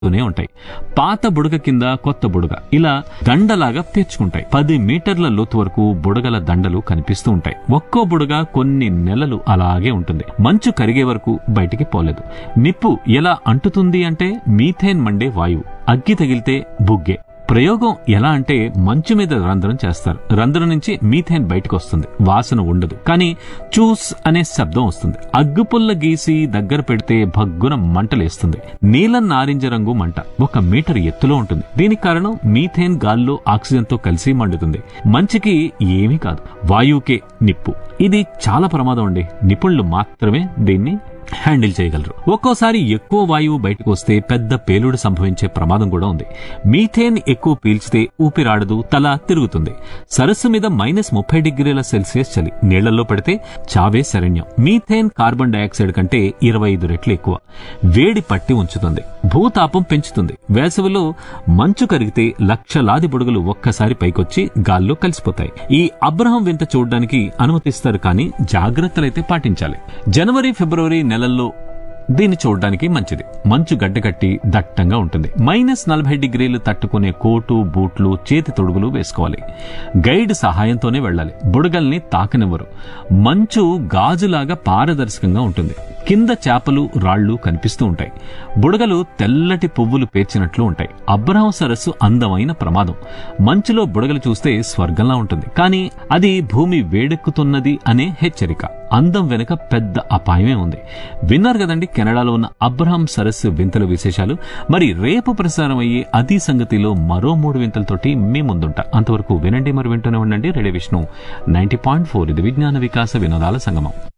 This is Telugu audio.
తూనే ఉంటాయి పాత బుడగ కింద కొత్త బుడగ ఇలా దండలాగా పేర్చుకుంటాయి పది మీటర్ల లోతు వరకు బుడగల దండలు కనిపిస్తూ ఉంటాయి ఒక్కో బుడగ కొన్ని నెలలు అలాగే ఉంటుంది మంచు కరిగే వరకు బయటికి పోలేదు నిప్పు ఎలా అంటుతుంది అంటే మీథేన్ మండే వాయువు అగ్గి తగిలితే బుగ్గే ప్రయోగం ఎలా అంటే మంచు మీద రంధ్రం చేస్తారు రంధ్రం నుంచి మీథేన్ బయటకు వస్తుంది వాసన ఉండదు కానీ చూస్ అనే శబ్దం వస్తుంది అగ్గుపుల్ల గీసి దగ్గర పెడితే భగ్గున మంటలేస్తుంది నీలం నారింజ రంగు మంట ఒక మీటర్ ఎత్తులో ఉంటుంది దీనికి కారణం మీథేన్ గాల్లో ఆక్సిజన్ తో కలిసి మండుతుంది మంచికి ఏమీ కాదు వాయువుకే నిప్పు ఇది చాలా ప్రమాదం అండి నిపుణులు మాత్రమే దీన్ని హ్యాండిల్ చేయగలరు ఒక్కోసారి ఎక్కువ వాయువు బయటకు వస్తే పెద్ద పేలుడు సంభవించే ప్రమాదం కూడా ఉంది మీథేన్ ఎక్కువ పీల్చితే ఊపిరాడదు తల తిరుగుతుంది సరస్సు మీద మైనస్ ముప్పై డిగ్రీల సెల్సియస్ చలి నీళ్లలో పడితే చావే శరణ్యం మీథేన్ కార్బన్ డయాక్సైడ్ కంటే ఇరవై ఐదు రెట్లు ఎక్కువ వేడి పట్టి ఉంచుతుంది భూతాపం పెంచుతుంది వేసవిలో మంచు కరిగితే లక్షలాది బుడగలు ఒక్కసారి పైకొచ్చి గాల్లో కలిసిపోతాయి ఈ అబ్రహం వింత చూడడానికి అనుమతిస్తారు కానీ జాగ్రత్తలైతే పాటించాలి జనవరి ఫిబ్రవరి నెలల్లో దీన్ని చూడడానికి మంచిది మంచు గడ్డకట్టి దట్టంగా ఉంటుంది మైనస్ నలభై డిగ్రీలు తట్టుకునే కోటు బూట్లు చేతి తొడుగులు వేసుకోవాలి గైడ్ సహాయంతోనే వెళ్ళాలి బుడగల్ని తాకనివ్వరు మంచు గాజులాగా పారదర్శకంగా ఉంటుంది కింద చేపలు రాళ్లు కనిపిస్తూ ఉంటాయి బుడగలు తెల్లటి పువ్వులు పేర్చినట్లు ఉంటాయి అబ్రహం సరస్సు అందమైన ప్రమాదం మంచులో బుడగలు చూస్తే స్వర్గంలా ఉంటుంది కానీ అది భూమి వేడెక్కుతున్నది అనే హెచ్చరిక అందం వెనుక పెద్ద అపాయమే ఉంది విన్నారు కదండి కెనడాలో ఉన్న అబ్రహం సరస్సు వింతల విశేషాలు మరి రేపు ప్రసారం అయ్యే అతి సంగతిలో మరో మూడు వింతలతోటి మీ ముందుంటా అంతవరకు వినండి మరి వింటూనే ఉండండి ready Vishnu ninety point four ఇది విజ్ఞాన వికాస వినోదాల సంగమం